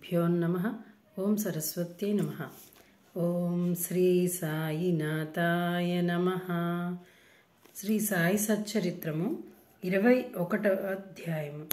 శ్రీగురుభ్యో నమ ఓం సరస్వత్యై నమ ఓం శ్రీ సాయినాథాయ నమ శ్రీ సాయి సచ్చరిత్రము ఇరవై ఒకటవ అధ్యాయము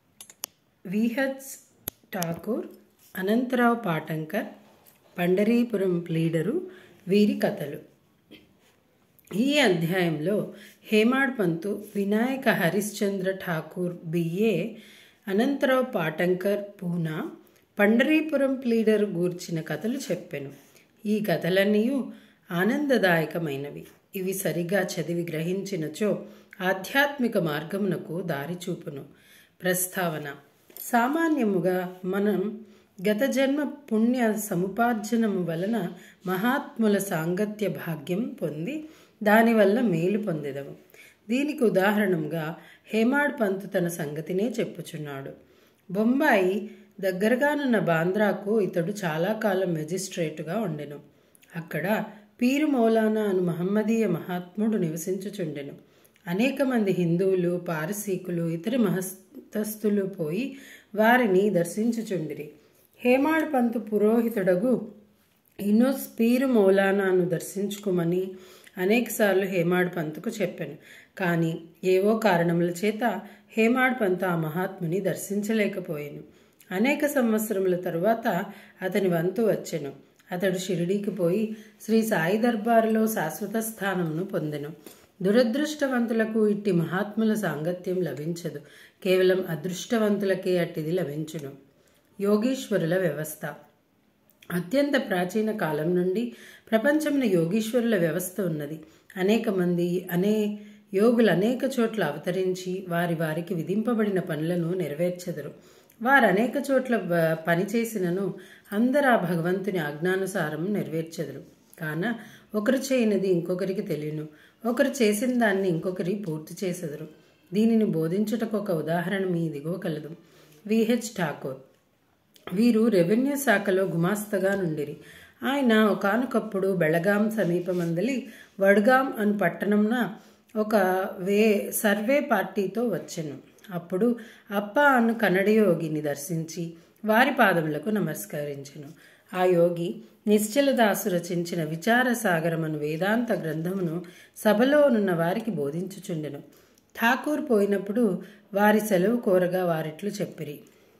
విహెచ్ ఠాకూర్ అనంతరావు పాటంకర్ పండరీపురం ప్లీడరు వీరి కథలు ఈ అధ్యాయంలో హేమాడ్ పంతు వినాయక హరిశ్చంద్ర ఠాకూర్ బిఏ అనంతరావు పాటంకర్ పూనా పండరీపురం ప్లీడర్ గూర్చిన కథలు చెప్పెను ఈ కథలన్నీ ఆనందదాయకమైనవి ఇవి సరిగా చదివి గ్రహించినచో ఆధ్యాత్మిక మార్గమునకు దారి చూపును ప్రస్తావన సామాన్యముగా మనం గత జన్మ పుణ్య సముపార్జనము వలన మహాత్ముల సాంగత్య భాగ్యం పొంది దానివల్ల మేలు పొందెదము దీనికి ఉదాహరణంగా హేమాడ్ పంతు తన సంగతినే చెప్పుచున్నాడు బొంబాయి దగ్గరగానున్న బాంద్రాకు ఇతడు చాలా కాలం మెజిస్ట్రేటుగా ఉండెను అక్కడ పీరు మౌలానా అను మహమ్మదీయ మహాత్ముడు నివసించుచుండెను అనేక మంది హిందువులు పారసీకులు ఇతర మహస్తస్తులు పోయి వారిని దర్శించుచుండిరి హేమాడ్ పంతు పురోహితుడగు ఇనోస్ పీరు మౌలానాను దర్శించుకోమని అనేకసార్లు హేమాడ్ పంతుకు చెప్పాను కానీ ఏవో కారణముల చేత హేమాడ్ పంతు ఆ మహాత్ముని దర్శించలేకపోయాను అనేక సంవత్సరముల తరువాత అతని వంతు వచ్చెను అతడు షిరిడీకి పోయి శ్రీ సాయి దర్బారులో శాశ్వత స్థానమును పొందెను దురదృష్టవంతులకు ఇట్టి మహాత్ముల సాంగత్యం లభించదు కేవలం అదృష్టవంతులకే అట్టిది లభించును యోగీశ్వరుల వ్యవస్థ అత్యంత ప్రాచీన కాలం నుండి ప్రపంచంలో యోగీశ్వరుల వ్యవస్థ ఉన్నది అనేక మంది అనే యోగులు అనేక చోట్ల అవతరించి వారి వారికి విధింపబడిన పనులను నెరవేర్చెదరు వారు అనేక చోట్ల పని చేసినను అందరు ఆ భగవంతుని ఆజ్ఞానుసారం నెరవేర్చెదరు కాన ఒకరు చేయనిది ఇంకొకరికి తెలియను ఒకరు చేసిన దాన్ని ఇంకొకరి పూర్తి చేసెదరు దీనిని బోధించుటకు ఒక ఉదాహరణ మీ దిగువ కలదు విహెచ్ ఠాకూర్ వీరు రెవెన్యూ శాఖలో గుమాస్తగా నుండిరి ఆయన ఒకనొకప్పుడు బెళగాం సమీపమందలి వడ్గాం అను పట్టణంన ఒక వే సర్వే పార్టీతో వచ్చెను అప్పుడు అప్ప అను కన్నడ యోగిని దర్శించి వారి పాదములకు నమస్కరించెను ఆ యోగి నిశ్చలదాసు రచించిన విచార సాగరమను వేదాంత గ్రంథమును సభలోనున్న వారికి బోధించుచుండెను ఠాకూర్ పోయినప్పుడు వారి సెలవు కోరగా వారిట్లు చెప్పిరి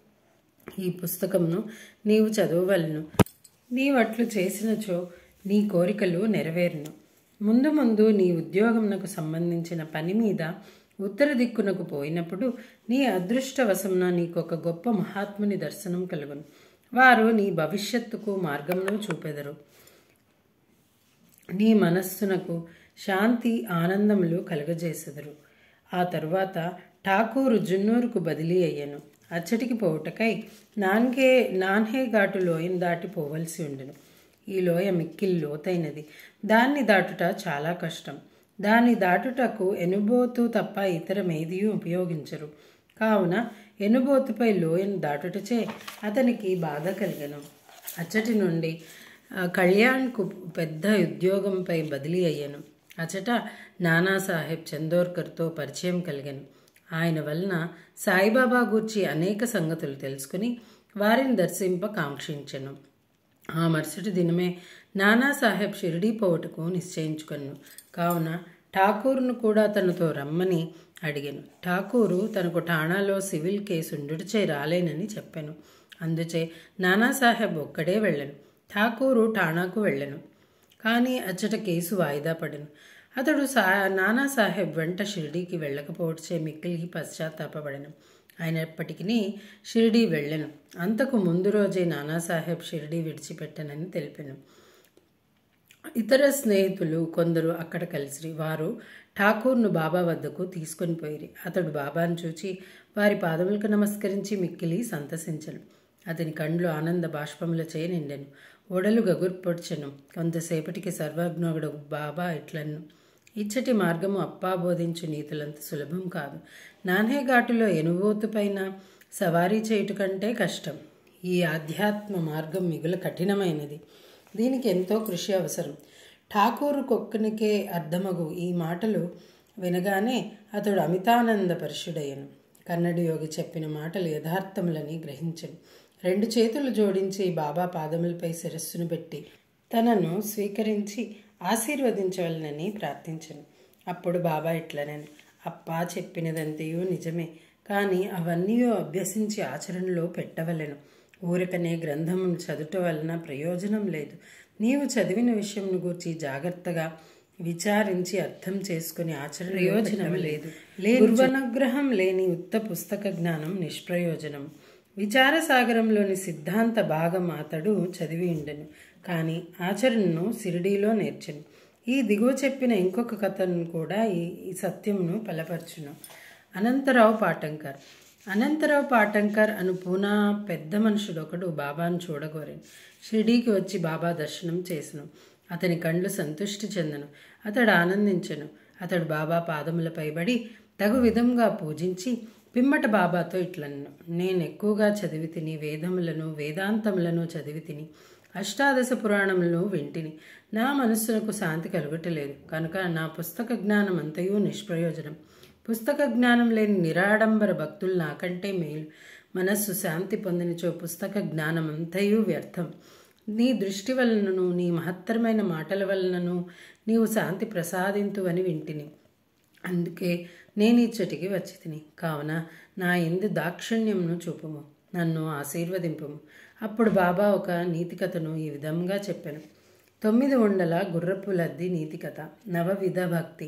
ఈ పుస్తకంను నీవు చదవవలను నీవట్లు చేసినచో నీ కోరికలు నెరవేరును ముందు ముందు నీ ఉద్యోగంనకు సంబంధించిన పని మీద ఉత్తర దిక్కునకు పోయినప్పుడు నీ అదృష్టవశమున నీకు ఒక గొప్ప మహాత్ముని దర్శనం కలుగును వారు నీ భవిష్యత్తుకు మార్గమును చూపెదరు నీ మనస్సునకు శాంతి ఆనందములు కలుగజేసెదరు ఆ తరువాత ఠాకూరు జున్నూరుకు బదిలీ అయ్యను అచ్చటికి పోవుటకై నాన్గే నాన్హే ఘాటు లోయను దాటి పోవలసి ఉండెను ఈ లోయ మిక్కిల్ లోతైనది దాన్ని దాటుట చాలా కష్టం దాన్ని దాటుటకు ఎనుబోతు తప్ప ఇతరమేదీ ఉపయోగించరు కావున ఎనుబోతుపై లోయను దాటుటచే అతనికి బాధ కలిగను అచ్చటి నుండి కళ్యాణ్కు పెద్ద ఉద్యోగంపై బదిలీ అయ్యాను అచట నానాసాహెబ్ చందోర్కర్తో పరిచయం కలిగాను ఆయన వలన సాయిబాబా గూర్చి అనేక సంగతులు తెలుసుకుని వారిని దర్శింప కాంక్షించెను ఆ మరుసటి దినమే నానాసాహెబ్ షిరిడీ పోవటకు నిశ్చయించుకొను కావున ఠాకూర్ను కూడా తనతో రమ్మని అడిగాను ఠాకూరు తనకు ఠాణాలో సివిల్ కేసు ఉండుటచే రాలేనని చెప్పాను అందుచే నానాసాహెబ్ ఒక్కడే వెళ్ళను ఠాకూరు ఠాణాకు వెళ్ళను కానీ అచ్చట కేసు వాయిదా పడను అతడు సా నానాసాహెబ్ వెంట షిరిడీకి వెళ్ళకపోవచ్చే మిక్కిలికి పశ్చాత్తాపడను అయినప్పటికీ షిరిడీ వెళ్ళను అంతకు ముందు రోజే నానాసాహెబ్ షిరిడీ విడిచిపెట్టనని తెలిపాను ఇతర స్నేహితులు కొందరు అక్కడ కలిసి వారు ఠాకూర్ను బాబా వద్దకు తీసుకొని పోయిరి అతడు బాబాను చూచి వారి పాదములకు నమస్కరించి మిక్కిలి సంతసించను అతని కండ్లు ఆనంద బాష్పములచే నిండెను ఒడలు గగుర్పొడ్చెను కొంతసేపటికి సర్వజ్ఞుడు బాబా ఇట్లన్ను ఇచ్చటి మార్గము అప్పా బోధించు నీతులంత సులభం కాదు నాన్హే ఘాటులో ఎనుబోతు పైన సవారీ చేయుట కంటే కష్టం ఈ ఆధ్యాత్మ మార్గం మిగుల కఠినమైనది దీనికి ఎంతో కృషి అవసరం ఠాకూరు కొక్కనికే అర్థమగు ఈ మాటలు వినగానే అతడు అమితానంద పరుషుడయ్యను కన్నడ యోగి చెప్పిన మాటలు యథార్థములని గ్రహించను రెండు చేతులు జోడించి బాబా పాదములపై శిరస్సును పెట్టి తనను స్వీకరించి ఆశీర్వదించవలనని ప్రార్థించను అప్పుడు బాబా ఇట్లనని అప్పా చెప్పినదంతయు నిజమే కానీ అవన్నీ అభ్యసించి ఆచరణలో పెట్టవలెను ఊరికనే గ్రంథమును చదుట వలన ప్రయోజనం లేదు నీవు చదివిన విషయంను గూర్చి జాగ్రత్తగా విచారించి అర్థం చేసుకుని ఆచరణ ప్రయోజనం లేదు గురువనుగ్రహం లేని ఉత్త పుస్తక జ్ఞానం నిష్ప్రయోజనం విచారసాగరంలోని సిద్ధాంత భాగం అతడు చదివి ఉండెను కానీ ఆచరణను సిరిడీలో నేర్చెను ఈ దిగువ చెప్పిన ఇంకొక కథను కూడా ఈ ఈ సత్యమును బలపరచును అనంతరావు పాటంకర్ అనంతరావు పాటంకర్ అను పూనా పెద్ద మనుషుడొకడు బాబాను చూడగోరాను షిరిడీకి వచ్చి బాబా దర్శనం చేసను అతని కండ్లు సంతుష్టి చెందను అతడు ఆనందించెను అతడు బాబా పాదములపై పడి తగు విధంగా పూజించి పిమ్మట బాబాతో ఇట్లన్ను నేను ఎక్కువగా చదివి తిని వేదములను వేదాంతములను చదివి తిని అష్టాదశ పురాణములను వింటిని నా మనస్సునకు శాంతి కలుగటలేదు కనుక నా పుస్తక జ్ఞానం అంతయు నిష్ప్రయోజనం పుస్తక జ్ఞానం లేని నిరాడంబర భక్తులు నాకంటే మేలు మనస్సు శాంతి పొందినచో పుస్తక జ్ఞానం అంతయు వ్యర్థం నీ దృష్టి వలనను నీ మహత్తరమైన మాటల వలనను నీవు శాంతి ప్రసాదింతు అని వింటిని అందుకే నేను ఇచ్చటికి వచ్చి తిని కావున నా ఎందు దాక్షిణ్యంను చూపుము నన్ను ఆశీర్వదింపుము అప్పుడు బాబా ఒక నీతికథను ఈ విధంగా చెప్పాను తొమ్మిది ఉండల గుర్రపు లద్ది నీతికథ నవవిధ భక్తి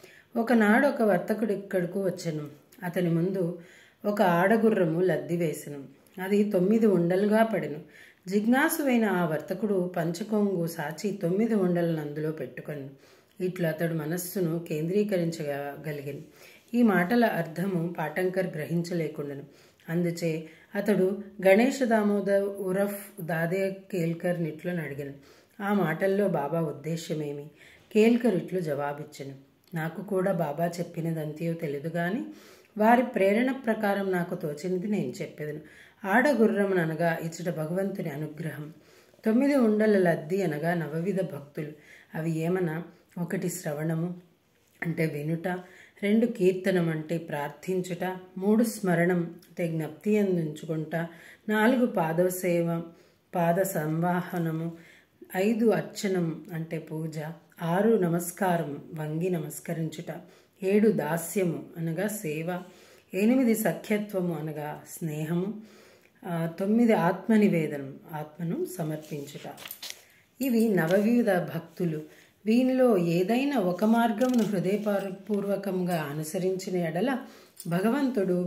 ఒకనాడు ఒక వర్తకుడు ఇక్కడకు వచ్చెను అతని ముందు ఒక ఆడగుర్రము లద్ది వేసెను అది తొమ్మిది ఉండలుగా పడెను జిజ్ఞాసువైన ఆ వర్తకుడు పంచకొంగు సాచి తొమ్మిది ఉండలను అందులో పెట్టుకొను ఇట్లు అతడు మనస్సును కేంద్రీకరించగలిగాను ఈ మాటల అర్థము పాటంకర్ గ్రహించలేకుండాను అందుచే అతడు గణేష్ దామోదర్ ఉరఫ్ దాదే కేల్కర్ నిట్లు అడిగాను ఆ మాటల్లో బాబా ఉద్దేశ్యమేమి కేల్కర్ ఇట్లు జవాబిచ్చను నాకు కూడా బాబా చెప్పినదంతయో తెలియదు గాని వారి ప్రేరణ ప్రకారం నాకు తోచినది నేను చెప్పేదను ఆడగుర్రమును అనగా ఇచ్చట భగవంతుని అనుగ్రహం తొమ్మిది ఉండల లద్ది అనగా నవవిధ భక్తులు అవి ఏమన్నా ఒకటి శ్రవణము అంటే వినుట రెండు కీర్తనం అంటే ప్రార్థించుట మూడు స్మరణం అంటే జ్ఞప్తి అందించుకుంట నాలుగు పాదసేవ పాద సంవాహనము ఐదు అర్చనం అంటే పూజ ఆరు నమస్కారం వంగి నమస్కరించుట ఏడు దాస్యము అనగా సేవ ఎనిమిది సఖ్యత్వము అనగా స్నేహము తొమ్మిది ఆత్మనివేదనం ఆత్మను సమర్పించుట ఇవి నవవిధ భక్తులు వీనిలో ఏదైనా ఒక మార్గమును హృదయపూర్వకంగా అనుసరించిన ఎడల భగవంతుడు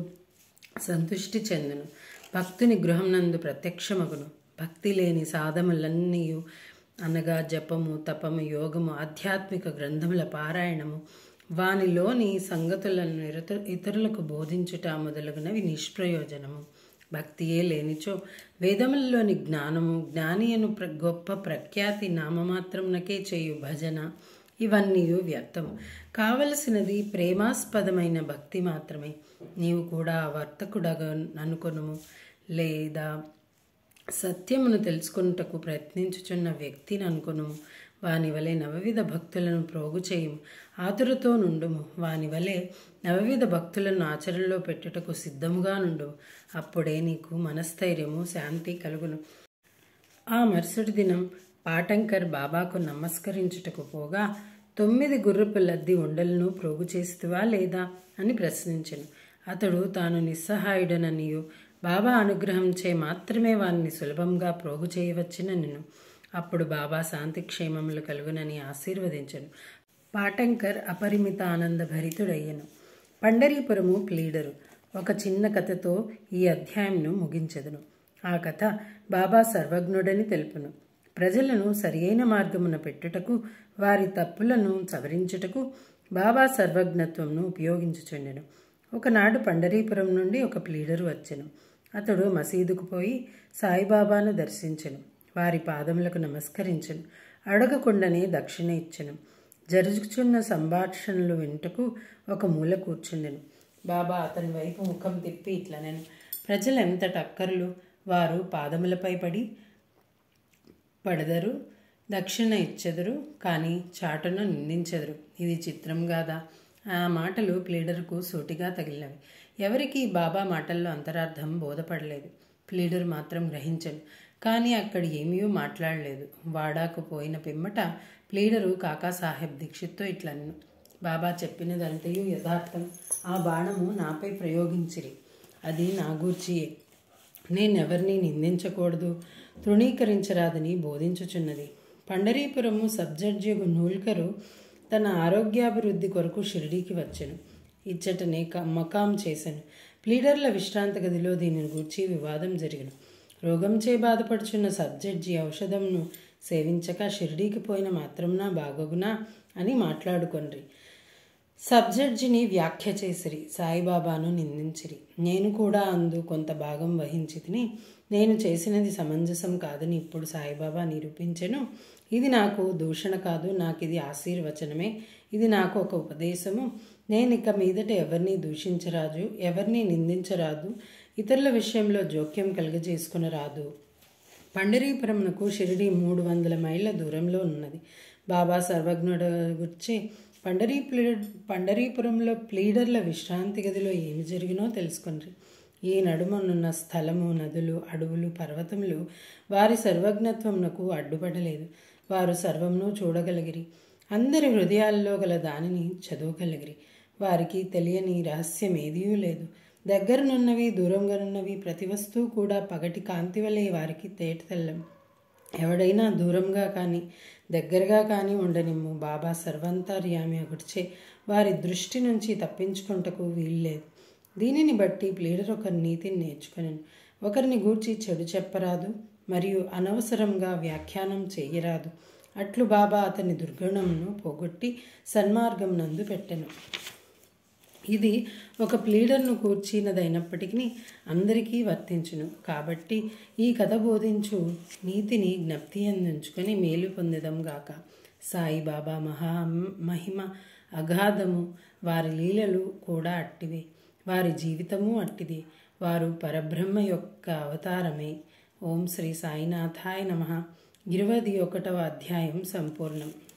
సంతుష్టి చెందును భక్తుని గృహంనందు ప్రత్యక్షమగును భక్తి లేని సాధములన్నీ అనగా జపము తపము యోగము ఆధ్యాత్మిక గ్రంథముల పారాయణము వానిలోని సంగతులను ఇతరులకు బోధించుట మొదలగునవి నిష్ప్రయోజనము భక్తియే లేనిచో వేదములలోని జ్ఞానము జ్ఞాని అను ప్ర గొప్ప ప్రఖ్యాతి నామమాత్రంనకే చేయు భజన ఇవన్నీ వ్యర్థము కావలసినది ప్రేమాస్పదమైన భక్తి మాత్రమే నీవు కూడా వర్తకుడగా అనుకొనుము లేదా సత్యమును తెలుసుకొనుటకు ప్రయత్నించుచున్న వ్యక్తిని అనుకొను వాని వలె నవవిధ భక్తులను ప్రోగు చేయము ఆతురతో నుండుము వాని వలె నవవిధ భక్తులను ఆచరణలో పెట్టుటకు సిద్ధముగా నుండు అప్పుడే నీకు మనస్థైర్యము శాంతి కలుగును ఆ మరుసటి దినం పాటంకర్ బాబాకు నమస్కరించుటకు పోగా తొమ్మిది గుర్రపు లద్ది ఉండలను ప్రోగు చేస్తువా లేదా అని ప్రశ్నించెను అతడు తాను నిస్సహాయుడననియు బాబా అనుగ్రహంచే మాత్రమే వారిని సులభంగా ప్రోగు చేయవచ్చిన నేను అప్పుడు బాబా శాంతి క్షేమములు కలుగునని ఆశీర్వదించను పాటంకర్ అపరిమిత ఆనంద భరితుడయ్యను పండరీపురము ప్లీడరు ఒక చిన్న కథతో ఈ అధ్యాయంను ముగించెదను ఆ కథ బాబా సర్వజ్ఞుడని తెలుపును ప్రజలను సరియైన మార్గమున పెట్టుటకు వారి తప్పులను సవరించుటకు బాబా సర్వజ్ఞత్వంను ఉపయోగించుచుండెను ఒకనాడు పండరీపురం నుండి ఒక ప్లీడరు వచ్చెను అతడు మసీదుకు పోయి సాయిబాబాను దర్శించెను వారి పాదములకు నమస్కరించెను అడగకుండానే దక్షిణ ఇచ్చెను జరుగుచున్న సంభాషణలు వింటకు ఒక మూల కూర్చుండెను బాబా అతని వైపు ముఖం తిప్పి ఇట్లా నేను ప్రజలు ఎంత టక్కర్లు వారు పాదములపై పడి పడదరు దక్షిణ ఇచ్చెదరు కానీ చాటును నిందించెదరు ఇది చిత్రం కాదా ఆ మాటలు ప్లీడర్కు సూటిగా తగిలినవి ఎవరికి బాబా మాటల్లో అంతరార్థం బోధపడలేదు ప్లీడర్ మాత్రం గ్రహించను కానీ అక్కడ ఏమీయో మాట్లాడలేదు వాడాకు పోయిన పిమ్మట ప్లీడరు కాకాసాహెబ్ దీక్షిత్తో ఇట్లన్ను బాబా చెప్పినదంతయు యథార్థం ఆ బాణము నాపై ప్రయోగించిరి అది నా గూర్చియే నేనెవరిని నిందించకూడదు తృణీకరించరాదని బోధించుచున్నది పండరీపురము సబ్జడ్జియగు నూల్కరు తన ఆరోగ్యాభివృద్ధి కొరకు షిరిడీకి వచ్చెను ఇచ్చటనే క- మకాం చేశాను ప్లీడర్ల విశ్రాంతి గదిలో దీనిని గూర్చి వివాదం జరిగిన రోగంచే బాధపడుచున్న సబ్జడ్జి ఔషధంను సేవించక షిరిడీకి పోయిన మాత్రంనా బాగోగునా అని మాట్లాడుకొండ్రి సబ్జడ్జిని వ్యాఖ్య చేసిరి సాయిబాబాను నిందించిరి నేను కూడా అందు కొంత భాగం వహించి తిని నేను చేసినది సమంజసం కాదని ఇప్పుడు సాయిబాబా నిరూపించెను ఇది నాకు దూషణ కాదు నాకు ఇది ఆశీర్వచనమే ఇది నాకు ఒక ఉపదేశము నేను ఇక మీదట ఎవరిని దూషించరాదు ఎవరిని నిందించరాదు ఇతరుల విషయంలో జోక్యం కలుగజేసుకునరాదు పండరీపురంకు షిరిడి మూడు వందల మైళ్ళ దూరంలో ఉన్నది బాబా సర్వజ్ఞుడు గుర్చి పండరీ ప్లీడ్ పండరీపురంలో ప్లీడర్ల విశ్రాంతి గదిలో ఏమి జరిగినో తెలుసుకుండ్రి ఈ నడుమనున్న స్థలము నదులు అడవులు పర్వతములు వారి సర్వజ్ఞత్వమునకు అడ్డుపడలేదు వారు సర్వమును చూడగలిగిరి అందరి హృదయాల్లో గల దానిని చదవగలిగిరి వారికి తెలియని రహస్యం ఏదీ లేదు దగ్గరనున్నవి దూరంగానున్నవి ప్రతి వస్తువు కూడా పగటి కాంతి వలె వారికి తేటతెల్లం ఎవడైనా దూరంగా కానీ దగ్గరగా కానీ ఉండనిమ్ము బాబా సర్వంతర్యామి అగుడిచే వారి దృష్టి నుంచి తప్పించుకుంటకు వీల్లేదు దీనిని బట్టి ప్లీడర్ ఒక నీతిని నేర్చుకుని ఒకరిని గూర్చి చెడు చెప్పరాదు మరియు అనవసరంగా వ్యాఖ్యానం చేయరాదు అట్లు బాబా అతని దుర్గుణమును పోగొట్టి సన్మార్గం నందు పెట్టెను ఇది ఒక ప్లీడర్ను కూర్చినదైనప్పటికీ అందరికీ వర్తించును కాబట్టి ఈ కథ బోధించు నీతిని జ్ఞప్తి అందించుకొని మేలు పొందడం గాక సాయిబాబా మహా మహిమ అగాధము వారి లీలలు కూడా అట్టివే వారి జీవితము అట్టిది వారు పరబ్రహ్మ యొక్క అవతారమే ఓం శ్రీ సాయినాథాయ నమ ఇరవది ఒకటవ అధ్యాయం సంపూర్ణం